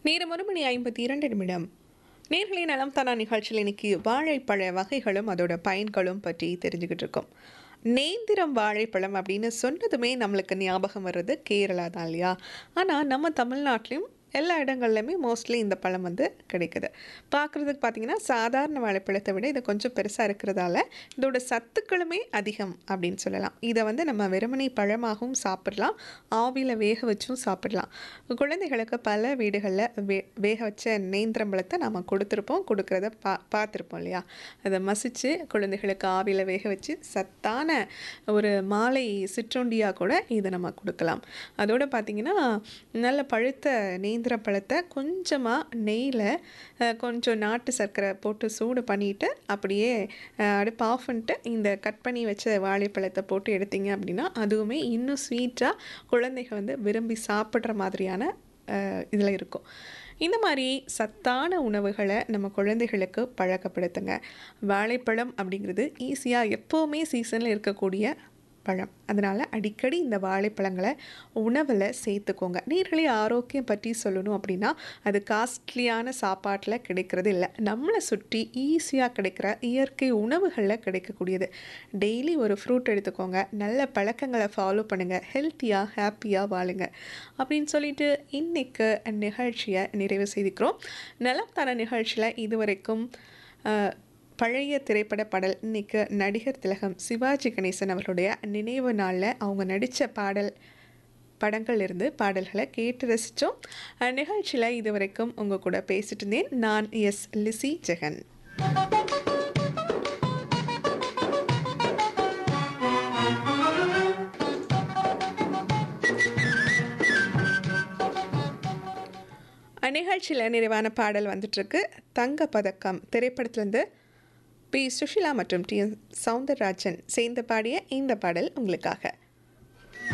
நேரம் ஒரு மணி ஐம்பத்தி இரண்டு நிமிடம் நேர்களை நலம் தானா நிகழ்ச்சியில் இன்னைக்கு வாழைப்பழ வகைகளும் அதோட பயன்களும் பற்றி தெரிஞ்சுக்கிட்டு இருக்கோம் நேந்திரம் வாழைப்பழம் அப்படின்னு சொன்னதுமே நம்மளுக்கு ஞாபகம் வர்றது கேரளா தான் இல்லையா ஆனால் நம்ம தமிழ்நாட்டிலையும் எல்லா இடங்கள்லையுமே மோஸ்ட்லி இந்த பழம் வந்து கிடைக்குது பார்க்குறதுக்கு பார்த்தீங்கன்னா சாதாரண வாழைப்பழத்தை விட இது கொஞ்சம் பெருசாக இருக்கிறதால இதோட சத்துக்களுமே அதிகம் அப்படின்னு சொல்லலாம் இதை வந்து நம்ம வெறுமனை பழமாகவும் சாப்பிடலாம் ஆவியில் வேக வச்சும் சாப்பிடலாம் குழந்தைகளுக்கு பல வீடுகளில் வே வேக வச்ச நேந்திரம்பழத்தை நம்ம கொடுத்துருப்போம் கொடுக்குறத பா பார்த்துருப்போம் இல்லையா அதை மசித்து குழந்தைகளுக்கு ஆவியில் வேக வச்சு சத்தான ஒரு மாலை சிற்றுண்டியாக கூட இதை நம்ம கொடுக்கலாம் அதோடு பார்த்திங்கன்னா நல்ல பழுத்த நேந்திர பழத்தை கொஞ்சமாக நெய்யில் கொஞ்சம் நாட்டு சர்க்கரை போட்டு சூடு பண்ணிவிட்டு அப்படியே அஹ், அடுப்பு ஆஃப் பண்ணிட்டு இந்த கட் பண்ணி வச்ச வாழைப்பழத்தை போட்டு எடுத்தீங்க அப்படின்னா அதுவுமே இன்னும் ஸ்வீட்டாக குழந்தைங்க வந்து விரும்பி சாப்பிட்ற மாதிரியான இதில் இருக்கும் இந்த மாதிரி சத்தான உணவுகளை நம்ம குழந்தைகளுக்கு பழக்கப்படுத்துங்க வாழைப்பழம் அப்படிங்கிறது ஈஸியாக எப்போவுமே சீசனில் இருக்கக்கூடிய பழம் அதனால் அடிக்கடி இந்த வாழைப்பழங்களை உணவில் சேர்த்துக்கோங்க நீர்களே ஆரோக்கியம் பற்றி சொல்லணும் அப்படின்னா அது காஸ்ட்லியான சாப்பாட்டில் கிடைக்கிறது இல்லை நம்மளை சுற்றி ஈஸியாக கிடைக்கிற இயற்கை உணவுகளில் கிடைக்கக்கூடியது டெய்லி ஒரு ஃப்ரூட் எடுத்துக்கோங்க நல்ல பழக்கங்களை ஃபாலோ பண்ணுங்கள் ஹெல்த்தியாக ஹாப்பியாக வாழுங்க அப்படின்னு சொல்லிட்டு இன்னைக்கு நிகழ்ச்சியை நிறைவு செய்திக்கிறோம் நலம் தர நிகழ்ச்சியில் இதுவரைக்கும் அஹ், பழைய திரைப்பட பாடல் இன்னைக்கு நடிகர் திலகம் சிவாஜி கணேசன் அவர்களுடைய நினைவு நாளில் அவங்க நடித்த பாடல் படங்கள் இருந்து பாடல்களை கேட்டு ரசித்தோம் நிகழ்ச்சியில் இதுவரைக்கும் உங்கள் கூட பேசிட்டு இருந்தேன் நான் எஸ் லிசி ஜெகன் நிகழ்ச்சியில் நிறைவான பாடல் வந்துட்டுருக்கு தங்க பதக்கம் திரைப்படத்துலேருந்து பி சுஷிலா மற்றும் டி என் சவுந்தரராஜன் சேர்ந்து பாடிய இந்த பாடல் உங்களுக்காக